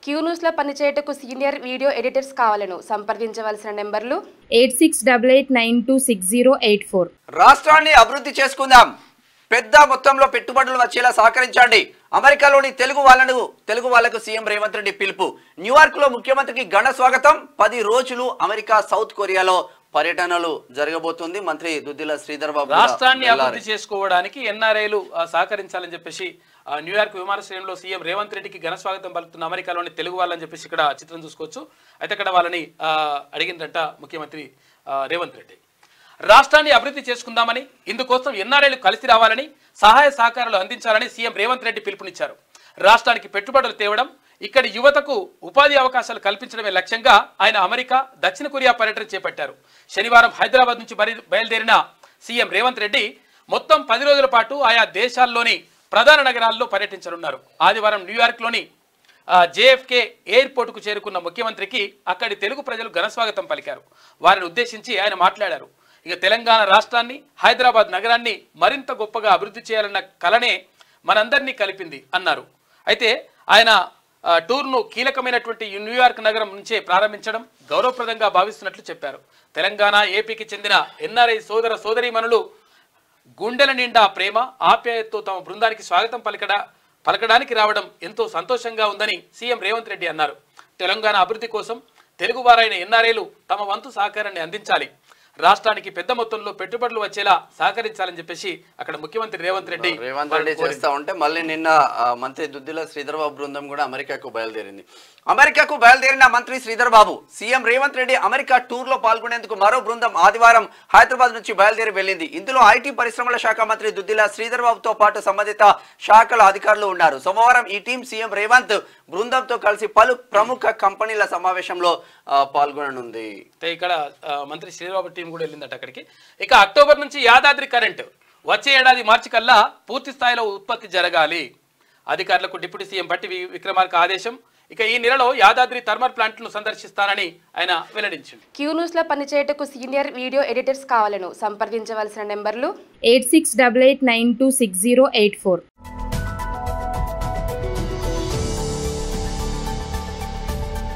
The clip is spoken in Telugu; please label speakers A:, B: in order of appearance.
A: క్యూ న్యూస్లో పనిచేయటకు సీనియర్ వీడియో ఎడిటర్స్ కావాలను సంప్రదించవలసిన నెంబర్లు
B: eight six double eight nine two six zero eight four
C: రాష్ట్రాన్ని అభివృద్ధి చేసుకుందాం పెద్ద మొత్తంలో పెట్టుబడులు వచ్చేలా సహకరించండి అమెరికాలోని తెలుగు వాళ్ళను తెలుగు వాళ్లకు సీఎం రేవంత్ రెడ్డి పిలుపు న్యూయార్క్ లో ముఖ్యమంత్రికి ఘన స్వాగతం పది రోజులు అమెరికా సౌత్ కొరియాలో పర్యటనలు జరగబోతుంది మంత్రి దుద్దిల శ్రీధర్ బాబు కూడా
D: రాష్ట్రాన్ని
C: వెళ్ళారు.
D: అభివృద్ధి చేసుకోవడానికి ఎన్ఆర్ఐలు సహకరించాలని చెప్పేసి ఆ, న్యూయార్క్ విమానాశ్రయంలో సీఎం రేవంత్ రెడ్డికి ఘన స్వాగతం పలుకుతున్న అమెరికాలోని తెలుగు వాళ్ళని చెప్పేసి ఇక్కడ చిత్రం చూసుకోవచ్చు అయితే ఇక్కడ వాళ్ళని ఆ, అడిగిందంట ముఖ్యమంత్రి ఆ, రేవంత్ రెడ్డి రాష్ట్రాన్ని అభివృద్ధి చేసుకుందామని ఇందుకోసం ఎన్ఆర్ఐలు కలిసి రావాలని సహాయ సహకారాలు అందించాలని సీఎం రేవంత్ రెడ్డి పిలుపునిచ్చారు రాష్ట్రానికి పెట్టుబడులు తేవడం ఇక్కడి యువతకు ఉపాధి అవకాశాలు కల్పించడమే లక్ష్యంగా ఆయన అమెరికా దక్షిణ కొరియా పర్యటన చేపట్టారు శనివారం హైదరాబాద్ నుంచి బరి- బయలుదేరిన సీఎం రేవంత్ రెడ్డి మొత్తం పది రోజుల పాటు ఆయా దేశాల్లోని ప్రధాన నగరాల్లో పర్యటించనున్నారు ఆదివారం న్యూయార్క్లోని జేఎఫ్కే ఎయిర్పోర్టుకు చేరుకున్న ముఖ్యమంత్రికి అక్కడి తెలుగు ప్రజలు ఘనస్వాగతం పలికారు వారిని ఉద్దేశించి ఆయన మాట్లాడారు ఇక తెలంగాణ రాష్ట్రాన్ని హైదరాబాద్ నగరాన్ని మరింత గొప్పగా అభివృద్ధి చేయాలన్న కలనే మనందరినీ కలిపింది అన్నారు అయితే ఆయన ఆ, టూర్ను కీలకమైనటువంటి ఈ న్యూయార్క్ నగరం నుంచే ప్రారంభించడం గౌరవప్రదంగా భావిస్తున్నట్లు చెప్పారు తెలంగాణ ఏపీకి చెందిన ఎన్ఆర్ఐ సోదర సోదరీమణులు గుండెల నిండా ప్రేమ ఆప్యాయతతో తమ బృందానికి స్వాగతం పలకడా పలకడానికి రావడం ఎంతో సంతోషంగా ఉందని సీఎం రేవంత్ రెడ్డి అన్నారు తెలంగాణ అభివృద్ధి కోసం తెలుగువారైన ఎన్ఆర్ఐలు తమ వంతు సహకారాన్ని అందించాలి రాష్ట్రానికి పెద్ద మొత్తంలో పెట్టుబడులు వచ్చేలా సహకరించాలని చెప్పేసి అక్కడ ముఖ్యమంత్రి రేవంత్ రెడ్డి
C: రేవంత్ రెడ్డి చేస్తా ఉంటే మళ్ళీ నిన్న ఆ, మంత్రి దుద్దిల శ్రీధర్ బాబు బృందం కూడా అమెరికాకు బయలుదేరింది అమెరికాకు బయలుదేరిన మంత్రి Sridhar Babu CM Revanth Reddy America tour లో పాల్గొనేందుకు మరో బృందం ఆదివారం హైదరాబాద్ నుంచి బయలుదేరి వెళ్ళింది ఇందులో ఐటీ పరిశ్రమల శాఖ మంత్రి దుద్దిల శ్రీధర్ బాబుతో పాటు సంబంధిత శాఖల అధికారులు ఉన్నారు సోమవారం ఈ టీం సీఎం రేవంత్ బృందంతో కలిసి పలు ప్రముఖ కంపెనీల సమావేశంలో ఆ, పాల్గొననుంది
D: అయితే ఇక్కడ ఆ, మంత్రి శ్రీరాబు టీం కూడా వెళ్ళిందట అక్కడికి ఇక అక్టోబర్ నుంచి యాదాద్రి కరెంట్ వచ్చే ఏడాది మార్చి కల్లా పూర్తి స్థాయిలో ఉత్పత్తి జరగాలి అధికారులకు డిప్యూటీ సీఎం బట్టి వి- విక్రమార్క ఆదేశం ఇక ఈ నెలలో యాదాద్రి థర్మల్ ప్లాంట్ను సందర్శిస్తానని ఆయన వెల్లడించింది
A: క్యూ న్యూస్లో పనిచేయటకు సీనియర్ వీడియో ఎడిటర్స్ కావాలను సంప్రదించవలసిన నెంబర్లు
B: eight six double eight nine two six zero eight four